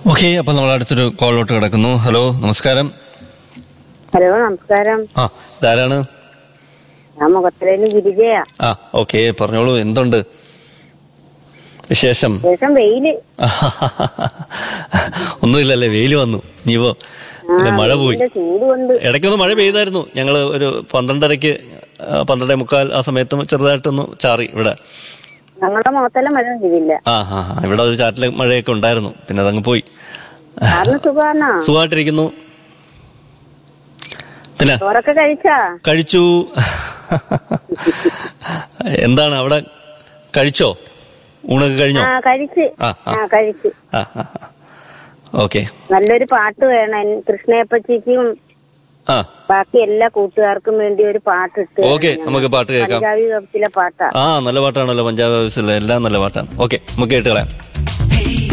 Okay അപ്പൊ നമ്മൾ അടുത്തൊരു കോളിലോട്ട് കിടക്കുന്നു ഹലോ നമസ്കാരം ഹലോ നമസ്കാരം ആ ഇതാരാണ് ഞാൻ മുഖത്തിലേന്ന് ഗിരിജയാ ആ ഓക്കെ പറഞ്ഞോളൂ എന്തുണ്ട് വിശേഷം ശേഷം വെയില് ഒന്നുമില്ലല്ലേ വെയില് വന്നു ഇനിയിപ്പോ ഇല്ല, മഴ പോയി വെയിലിന്റെ ചൂട് കൊണ്ട് ഇടയ്ക്കൊന്ന് മഴ പെയ്തായിരുന്നു ഞങ്ങള് ഒരു പന്ത്രണ്ടരയ്ക്ക് ആ, പന്ത്രണ്ടേ മുക്കാൽ ആ സമയത്തും ചെറുതായിട്ടൊന്ന് ചാറി ഇവിടെ ഞങ്ങളുടെ മുഖത്തെല്ലാം മഴ പെയ്തില്ല ആ ആ ആ, ഇവിടെ ഒരു ചാറ്റിലെ മഴയൊക്കെ ഉണ്ടായിരുന്നു പിന്നെ അതങ്ങ് പോയി സാറിന് സുഖാണോ സുഖമായിട്ടിരിക്കുന്നു പിന്നെ ചോറൊക്കെ കഴിച്ചാ കഴിച്ചു എന്താണ് അവിടെ കഴിച്ചോ ഊണൊക്കെ കഴിഞ്ഞോ ആ കഴിച്ച് ആ, ആ. ആ കഴിച്ച് ആ ആ ഓക്കെ നല്ലൊരു പാട്ട് വേണം എൻ- കൃഷ്ണയപ്പച്ചിക്കും ആ ബാക്കി എല്ലാ കൂട്ടുകാർക്കും വേണ്ടി ഒരു പാട്ട് ഇട്ട് ഓക്കെ നമുക്ക് പാട്ട് കേൾക്കാം പഞ്ചാബി കപ്പിലെ പാട്ടാ ആ നല്ല പാട്ടാണല്ലോ പഞ്ചാബ് ഹൗസിലെ എല്ലാം നല്ല പാട്ടാണ് ഓക്കെ നമുക്ക് കേട്ട് കളയാം